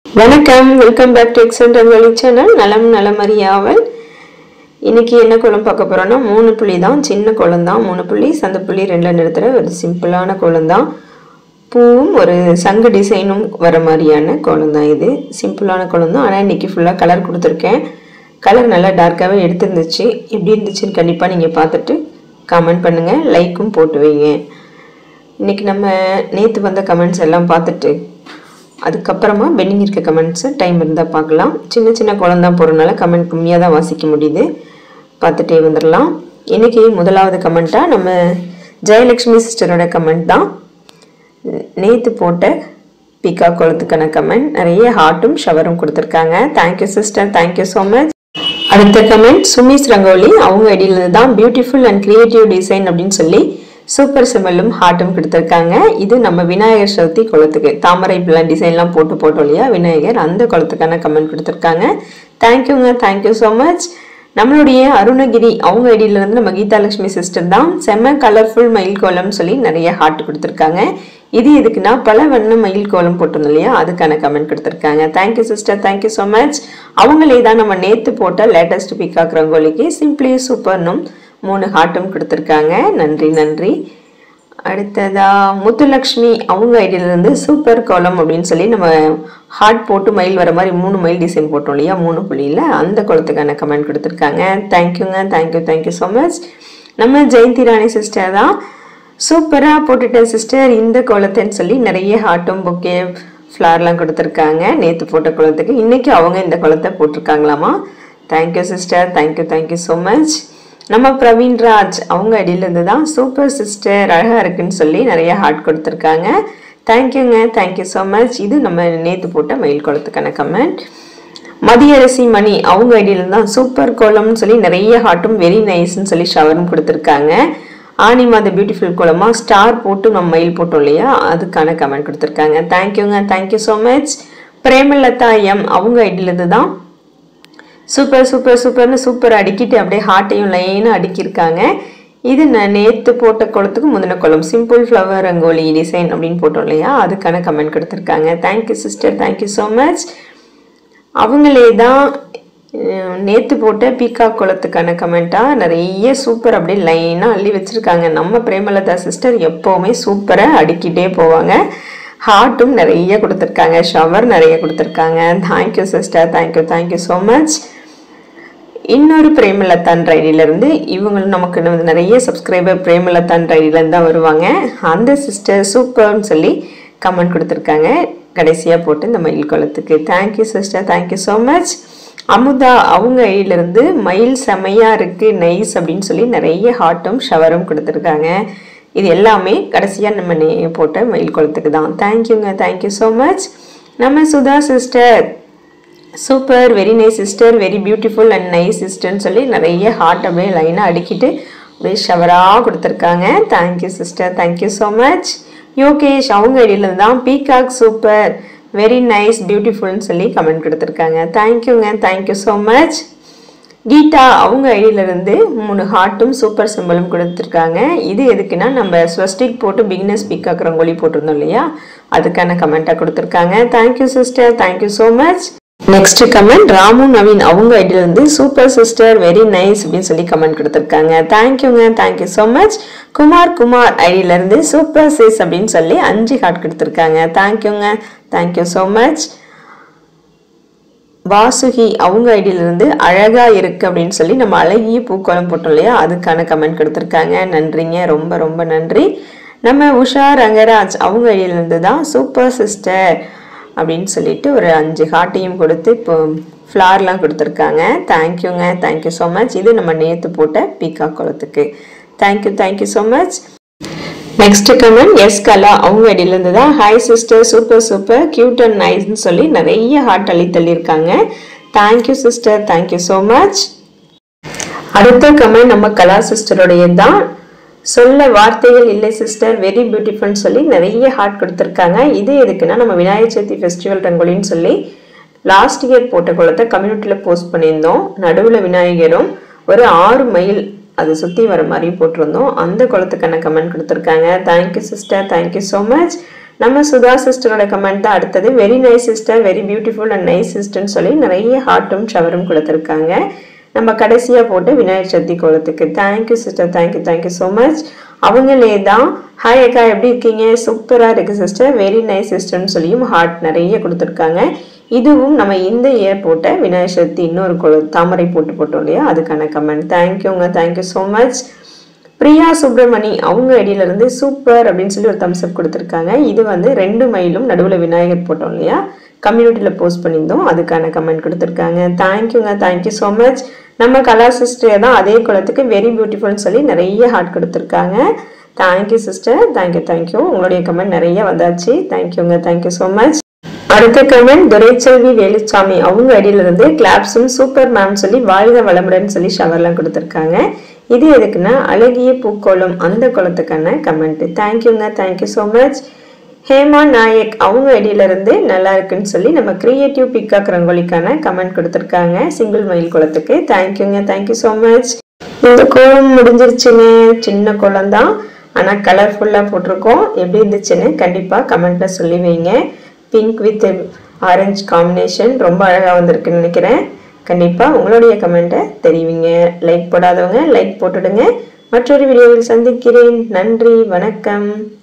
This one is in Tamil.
வணக்கம் welcome back to Exon Rangoli channel நலம் நலமறியாவல் இன்னைக்கு என்ன கோலம் பார்க்க போறோம்னா மூணு புள்ளி தான் சின்ன கோலம் தான் மூணு புள்ளி சந்த புள்ளி ரெண்டுல நிறுத்துற ஒரு சிம்பிளான கோலம் தான் பூவும் ஒரு சங்கு டிசைனும் வர மாதிரியான கோலம் தான் இது சிம்பிளான கோலம் தான் ஆனால் இன்னைக்கு ஃபுல்லாக கலர் கொடுத்துருக்கேன் கலர் நல்லா டார்க்காகவே எடுத்துருந்துச்சு எப்படி இருந்துச்சுன்னு கண்டிப்பாக நீங்கள் பார்த்துட்டு கமெண்ட் பண்ணுங்கள் லைக்கும் போட்டு வைங்க இன்னைக்கு நம்ம நேற்று வந்த கமெண்ட்ஸ் எல்லாம் பார்த்துட்டு அதுக்கப்புறமா பெண்டிங் இருக்க கமெண்ட்ஸை டைம் இருந்தால் பார்க்கலாம் சின்ன சின்ன குழந்தை போகிறனால கமெண்ட் கம்மியாக தான் வாசிக்க முடியுது பார்த்துட்டே வந்துடலாம் இன்னைக்கு முதலாவது கமெண்ட்டாக நம்ம ஜெயலக்ஷ்மி சிஸ்டரோட கமெண்ட் தான் நேற்று போட்ட பிகா குளத்துக்கான கமெண்ட் நிறைய ஹார்ட்டும் ஷவரும் கொடுத்துருக்காங்க thank you sister thank you so much அடுத்த கமெண்ட் சுமிஸ் ரங்கோலி அவங்க ஐடியில தான் பியூட்டிஃபுல் அண்ட் கிரியேட்டிவ் டிசைன் அப்படின்னு சொல்லி சூப்பர் சிம்பலும் ஹார்ட்டும் கொடுத்துருக்காங்க இது நம்ம விநாயகர் சதுர்த்தி குளத்துக்கு தாமரை பிள்ளை டிசைன்லாம் போட்டு போட்டோம் இல்லையா விநாயகர் அந்த குளத்துக்கான கமெண்ட் கொடுத்துருக்காங்க தேங்க்யூங்க தேங்க்யூ ஸோ மச் நம்மளுடைய அருணகிரி அவங்க ஐடியில இருந்து நம்ம கீதாலட்சுமி சிஸ்டர் தான் செம்ம கலர்ஃபுல் மயில் கோலம்னு சொல்லி நிறைய ஹார்ட் கொடுத்துருக்காங்க இது எதுக்குன்னா பல வண்ண மயில் கோலம் போட்டிருந்தோம் இல்லையா அதுக்கான கமெண்ட் கொடுத்துருக்காங்க thank you sister thank you so much அவங்களே தான் நம்ம நேற்று போட்ட லேட்டஸ்ட் பிகாக் ரங்கோலிக்கு சிம்பிளி சூப்பர்னும் மூணு ஹார்ட்டும் கொடுத்துருக்காங்க நன்றி நன்றி அடுத்ததா முத்துலக்ஷ்மி அவங்க ஐடியில இருந்து சூப்பர் கோலம் அப்படின்னு சொல்லி நம்ம ஹார்ட் போட்டு மயில் வர மாதிரி மூணு மயில் டிசைன் போட்டோம் இல்லையா மூணு புள்ளியில் அந்த கோலத்துக்கான கமெண்ட் கொடுத்துருக்காங்க தேங்க்யூங்க தேங்க்யூ தேங்க்யூ ஸோ மச் நம்ம ஜெயந்தி ராணி சிஸ்டர் தான் சூப்பராக போட்டுட்டேன் சிஸ்டர் இந்த கோலத்தைன்னு சொல்லி நிறைய ஹார்ட்டும் புக்கே ஃப்ளார்லாம் கொடுத்துருக்காங்க நேற்று போட்ட குளத்துக்கு இன்னைக்கு அவங்க இந்த குளத்தை போட்டிருக்காங்களாமா thank you sister thank you thank you so much நம்ம பிரவீன் ராஜ் அவங்க அடியிலேருந்து தான் சூப்பர் சிஸ்டர் அழகாக இருக்குன்னு சொல்லி நிறைய ஹார்ட் கொடுத்துருக்காங்க தேங்க்யூங்க தேங்க்யூ ஸோ மச் இது நம்ம நேற்று போட்ட மயில் குளத்துக்கான கமெண்ட் மதியரசி மணி அவங்க ஐடியில தான் சூப்பர் கோலம்னு சொல்லி நிறைய ஹார்ட்டும் வெரி நைஸ்ன்னு சொல்லி ஷவரும் கொடுத்துருக்காங்க ஆனி மாத பியூட்டிஃபுல் கோலமாக ஸ்டார் போட்டு நம்ம மயில் போட்டோம் இல்லையா அதுக்கான கமெண்ட் கொடுத்துருக்காங்க தேங்க்யூங்க thank you so much Premalatha M அவங்க ஐடியிலேருந்து தான் சூப்பர் சூப்பர் சூப்பர்னு சூப்பர் அடிக்கிட்டு அப்படியே ஹார்ட்டையும் லைனாக அடுக்கியிருக்காங்க இது நான் நேற்று போட்ட குளத்துக்கு முந்தின குளம் சிம்பிள் ஃப்ளவர் ரங்கோலி டிசைன் அப்படின்னு போட்டோம் இல்லையா அதுக்கான கமெண்ட் கொடுத்துருக்காங்க thank you sister thank you so much அவங்களே தான் நேற்று போட்ட பீகாக் குளத்துக்கான கமெண்ட்டாக நிறைய சூப்பர் அப்படியே லைனாக அள்ளி வச்சுருக்காங்க நம்ம பிரேமலதா சிஸ்டர் எப்போவுமே சூப்பராக அடிக்கிட்டே போவாங்க ஹார்ட்டும் நிறைய கொடுத்துருக்காங்க ஷவர் நிறைய கொடுத்துருக்காங்க thank you sister thank you thank you so much இன்னொரு பிரேமலதான் ஐடியிலேருந்து இவங்களும் நமக்கு வந்து நிறைய சப்ஸ்கிரைபர் பிரேமலதான் ஐடியிலேருந்து தான் வருவாங்க அந்த சிஸ்டர் சூப்பர்னு சொல்லி கமெண்ட் கொடுத்துருக்காங்க கடைசியாக போட்டு இந்த மயில் குளத்துக்கு thank you sister thank you so much Amudha அவங்க ஐடியிலேருந்து மயில் செமையாக இருக்குது நைஸ் அப்படின்னு சொல்லி நிறைய ஹார்ட்டும் ஷவரும் கொடுத்துருக்காங்க இது எல்லாமே கடைசியாக நம்ம நே போட்ட மயில் குளத்துக்கு தான் தேங்க்யூங்க தேங்க்யூ ஸோ மச் நம்ம Sudha sister super very nice sister very beautiful and nice சிஸ்டர்னு சொல்லி நிறைய ஹார்ட் அப்படியே லைனாக அடிக்கிட்டு அப்படியே ஷவராக கொடுத்துருக்காங்க thank you sister thank you so much Yogesh அவங்க ஐடியில தான் பீகாக் சூப்பர் வெரி நைஸ் பியூட்டிஃபுல்னு சொல்லி கமெண்ட் கொடுத்துருக்காங்க தேங்க்யூங்க தேங்க்யூ ஸோ மச் கீதா அவங்க ஐடியில இருந்து மூணு ஹார்ட்டும் சூப்பர் சிம்பிளும் கொடுத்துருக்காங்க இது எதுக்குன்னா நம்ம ஸ்வஸ்டிக் போட்டு பிகினஸ் பிக்காக் ரங்கோலி போட்டிருந்தோம் இல்லையா அதுக்கான கமெண்ட்டாக கொடுத்துருக்காங்க thank you sister thank you so much next comment Ramu Naveen அவங்க ஐடியில இருந்து சூப்பர் சிஸ்டர் வெரி நைஸ் அப்படின்னு சொல்லி கமெண்ட் கொடுத்துருக்காங்க தேங்க்யூங்க thank you so much Kumar Kumar ஐடியில இருந்து சூப்பர் சிஸ் அப்படின்னு சொல்லி அஞ்சு ஹார்ட் கொடுத்துருக்காங்க தேங்க்யூங்க தேங்க்யூ ஸோ மச் வாசுகி அவங்க ஐடியிலிருந்து அழகா இருக்கு அப்படின்னு சொல்லி நம்ம அழகிய பூக்கோளம் போட்டோம் இல்லையா அதுக்கான கமெண்ட் கொடுத்துருக்காங்க நன்றிங்க ரொம்ப ரொம்ப நன்றி நம்ம உஷா ரங்கராஜ் அவங்க ஐடியிலிருந்து தான் சூப்பர் சிஸ்டர் அப்படின்னு சொல்லிட்டு ஒரு அஞ்சு ஹார்ட்டையும் கொடுத்து இப்போ ஃப்ளார்லாம் கொடுத்துருக்காங்க தேங்க்யூங்க தேங்க்யூ ஸோ மச் இது நம்ம நேற்று போட்ட பீக்கா குளத்துக்கு thank you thank you so much next comment S Kala அவங்க இடையிலேருந்து தான் hi sister super super cute and நைஸ்னு சொல்லி நிறைய ஹார்ட் அள்ளி தள்ளியிருக்காங்க thank you sister thank you so much அடுத்த கமெண்ட் நம்ம கலா சிஸ்டருடைய தான் சொல்ல வார்த்தைகள் இல்லை சிஸ்டர் வெரி பியூட்டிஃபுல்னு சொல்லி நிறைய ஹார்ட் கொடுத்துருக்காங்க இது எதுக்குன்னா நம்ம விநாயகர் சதுர்த்தி ஃபெஸ்டிவல் ரங்கோலின்னு சொல்லி லாஸ்ட் இயர் போட்ட குளத்தை கம்யூனிட்டியில் போஸ்ட் பண்ணியிருந்தோம் நடுவில் விநாயகரும் ஒரு ஆறு மைல் அதை சுற்றி வர மாதிரி போட்டிருந்தோம் அந்த குளத்துக்கான கமெண்ட் கொடுத்துருக்காங்க thank you sister thank you so much நம்ம சுதா சிஸ்டரோட கமெண்ட் தான் அடுத்தது very nice sister very beautiful and nice சிஸ்டர்னு சொல்லி நிறைய ஹார்ட்டும் ஷவரும் கொடுத்துருக்காங்க நம்ம கடைசியாக போட்டு விநாயகர் சதுர்த்தி கோலத்துக்கு thank you sister thank you thank you so much அவங்களே தான் ஹாய் அக்கா எப்படி இருக்கீங்க சூப்பராக இருக்கு சிஸ்டர் வெரி நைஸ் சிஸ்டர்னு சொல்லியும் ஹார்ட் நிறைய கொடுத்துருக்காங்க இதுவும் நம்ம இந்த இயர் போட்ட விநாயகர் சதுர்த்தி இன்னொரு கோல தாமரை போட்டு போட்டோம் இல்லையா அதுக்கான கமெண்ட் தேங்க்யூங்க thank you so much Priya Subramani அவங்க ஐடியில இருந்து சூப்பர் அப்படின்னு சொல்லி ஒரு தம்ஸ் அப் கொடுத்துருக்காங்க இது வந்து ரெண்டு மைலும் நடுவில் விநாயகர் போட்டோம் இல்லையா கம்யூனிட்டியில் போஸ்ட் பண்ணியிருந்தோம் அதுக்கான கமெண்ட் கொடுத்துருக்காங்க தேங்க்யூங்க தேங்க்யூ ஸோ மச் நம்ம கலா சிஸ்டர் தான் அதே குளத்துக்கு வெரி பியூட்டிஃபுல்னு சொல்லி நிறைய ஹார்ட் கொடுத்துருக்காங்க தேங்க்யூ சிஸ்டர் தேங்க்யூ தேங்க்யூ உங்களுடைய கமெண்ட் நிறைய வந்தாச்சு தேங்க்யூங்க தேங்க்யூ ஸோ மச் அடுத்த கமெண்ட் துரைச்செல்வி வேலுச்சாமி அவங்க ஐடியில இருந்து கிளாப்ஸும் சூப்பர் மேம் சொல்லி வாழ்க வளமுடன் சொல்லி ஷவர்லாம் கொடுத்துருக்காங்க இது எதுக்குன்னா அழகிய பூக்கோளம் அந்த குளத்துக்கான கமெண்ட் தேங்க்யூங்க thank you so much Hema Nayak அவங்க ஐடியில இருந்து நல்லா இருக்குன்னு சொல்லி நம்ம கிரியேட்டிவ் பிக்காக் ரங்கோலிக்கான கமெண்ட் கொடுத்துருக்காங்க சிங்கிள் மயில் குளத்துக்கு தேங்க்யூங்க தேங்க்யூ ஸோ மச் இந்த கோலம் முடிஞ்சிருச்சுங்க சின்ன கோலம் தான் ஆனால் கலர்ஃபுல்லாக போட்டிருக்கோம் எப்படி இருந்துச்சுன்னு கண்டிப்பாக கமெண்ட்டில் சொல்லி வைங்க பிங்க் வித் ஆரஞ்சு காம்பினேஷன் ரொம்ப அழகாக வந்திருக்குன்னு நினைக்கிறேன் கண்டிப்பாக உங்களுடைய கமெண்ட்டை தெரிவிங்க லைக் போடாதவங்க லைக் போட்டுடுங்க மற்றொரு வீடியோவில் சந்திக்கிறேன் நன்றி வணக்கம்